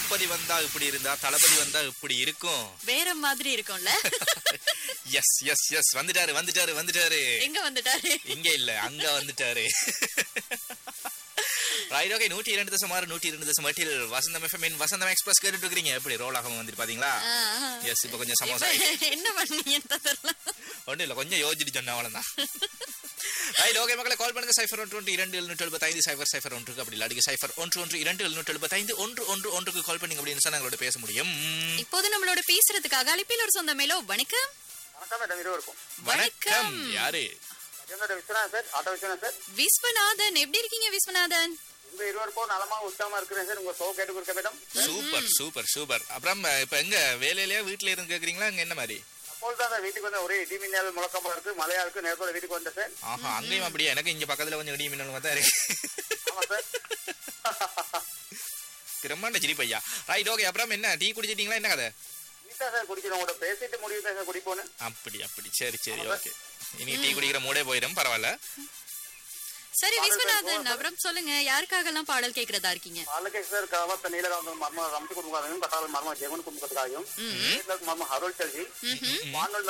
தளபதி வந்தா இப்படி இருந்தா தளபதி வந்தா இப்படி இருக்கும் வேற மாதிரி இருக்கும்ல எஸ் எஸ் எஸ் வந்துட்டாரு வந்துட்டாரு வந்துட்டாரு எங்க வந்துட்டாரு இங்க இல்ல அங்க வந்துட்டாரு ரைட் ஓகே நூற்றி இரண்டு தசம் ஆறு நூற்றி இரண்டு தசம் எட்டில் வசந்தம் எஃப்எம் வசந்தம் எக்ஸ்பிரஸ் கேட்டுட்டு இருக்கிறீங்க எப்படி ரோல் ஆகாம வந்துட்டு பாத்தீங்களா ஆ, ஆ. எஸ் இப்ப கொஞ்சம் சமோசா இப்ப என்ன பண்ணீங்கன்னு தெரியலாம் ஒன்றும் இல்ல கொஞ்சம் யோசிச்சுட்டு சொன்ன அவ்வளவுதான் ரைட் ஓகே மக்களை கால் பண்ணுங்க சைஃபர் ஒன்று ஒன்று இரண்டு எழுநூற்றி எழுபத்தைந்து சைஃபர் சைஃபர் ஒன்றுக்கு அப்படி இல்லாட்டி சைஃபர் ஒன்று ஒன்று இரண்டு எழுநூற்றி எழுபத்தைந்து ஒன்று ஒன்று ஒன்றுக்கு கால் பண்ணீங்க அப்படின்னு சொன்னா எங்களோட பேச முடியும் இப்போது நம்மளோட பேசுறதுக்காக அழைப்பில் ஒரு சொந்த மேலோ வணக்கம் வணக்கம் மேடம் இருவருக்கும் வணக்கம் யாரு என்னோட Viswanathan sir auto Viswanathan sir Viswanathan எப்படி இருக்கீங்க விஸ்வநாதன் உங்க இருவருக்கும் நலமா உத்தமா இருக்கிறேன் சார் உங்க ஷோ கேட்டு கொடுக்க மேடம் சூப்பர் சூப்பர் சூப்பர் அப்புறம் இப்ப எங்க வேலையிலயா வீட்ல இருந்து கேக்குறீங்களா அங்க என்ன மாதிரி அப்போது தான் சார் வீட்டுக்கு வந்து ஒரே இடி மின்னல் முழக்கமா இருக்கு மழையா இருக்கு நேரத்தோட வீட்டுக்கு வந்தேன் சார் ஆஹா அங்கேயும் அப்படியே எனக்கு இங்க பக்கத்துல கொஞ்சம் இடி மின்னல் தான் இருக்கு ஆமா சார் பிரம்மாண்ட சிரிப்பையா ரைட் ஓகே அப்புறம் என்ன டீ குடிச்சிட்டீங்களா என்ன கதை நீட்டா சார் குடிக்கணும் உங்களோட பேசிட்டு முடிவு தான் சார் குடிப்போன்னு அப்படி அப்படி சரி சரி ஓகே இனி டீ குடிக்கிற மூடே போயிடும் பரவாயில்ல சரி விஸ்வநாதன் அப்புறம் சொல்லுங்க யாருக்காக எல்லாம் பாடல் கேக்குறதா இருக்கீங்க பாலகே சார் காவத்த நீலகாந்தம் மர்ம ரமத்து குடும்பக்காரையும் கட்டாள மர்ம ஜெகன் குடும்பத்துக்காகவும் வீட்டுல மர்ம அருள் செல்வி வானொலி